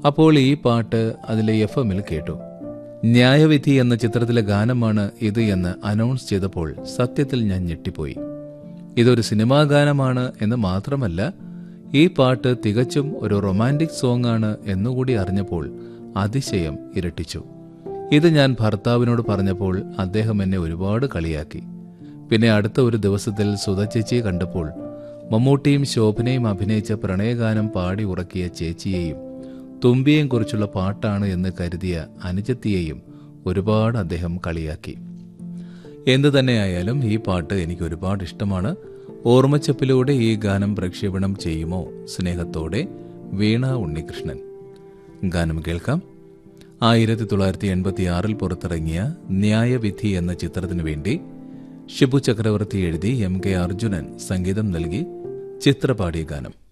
അപ്പോൾ ഈ പാട്ട് അതിലെ എഫ് എമ്മിൽ കേട്ടു ന്യായവിധി എന്ന ചിത്രത്തിലെ ഗാനമാണ് ഇത് എന്ന് അനൗൺസ് ചെയ്തപ്പോൾ സത്യത്തിൽ ഞാൻ ഞെട്ടിപ്പോയി ഇതൊരു സിനിമാ ഗാനമാണ് എന്ന് മാത്രമല്ല ഈ പാട്ട് തികച്ചും ഒരു റൊമാൻറ്റിക് സോങ് ആണ് എന്നുകൂടി അറിഞ്ഞപ്പോൾ അതിശയം ഇരട്ടിച്ചു ഇത് ഞാൻ ഭർത്താവിനോട് പറഞ്ഞപ്പോൾ അദ്ദേഹം എന്നെ ഒരുപാട് കളിയാക്കി പിന്നെ അടുത്ത ഒരു ദിവസത്തിൽ സുധ ചേച്ചിയെ കണ്ടപ്പോൾ മമ്മൂട്ടിയും ശോഭനയും അഭിനയിച്ച പ്രണയഗാനം പാടി ഉറക്കിയ ചേച്ചിയെയും തുമ്പിയെയും കുറിച്ചുള്ള പാട്ടാണ് എന്ന് കരുതിയ അനുജത്തിയെയും ഒരുപാട് അദ്ദേഹം കളിയാക്കി എന്തു തന്നെയായാലും ഈ പാട്ട് എനിക്ക് ഒരുപാട് ഇഷ്ടമാണ് ഓർമ്മച്ചപ്പിലൂടെ ഈ ഗാനം പ്രക്ഷേപണം ചെയ്യുമോ സ്നേഹത്തോടെ വീണ ഉണ്ണികൃഷ്ണൻ ഗാനം കേൾക്കാം ആയിരത്തി തൊള്ളായിരത്തി എൺപത്തി ആറിൽ പുറത്തിറങ്ങിയ ന്യായവിധി എന്ന ചിത്രത്തിനു വേണ്ടി ഷിബു ചക്രവർത്തി എഴുതി എം കെ അർജുനൻ സംഗീതം നൽകി ചിത്രപാടിയ ഗാനം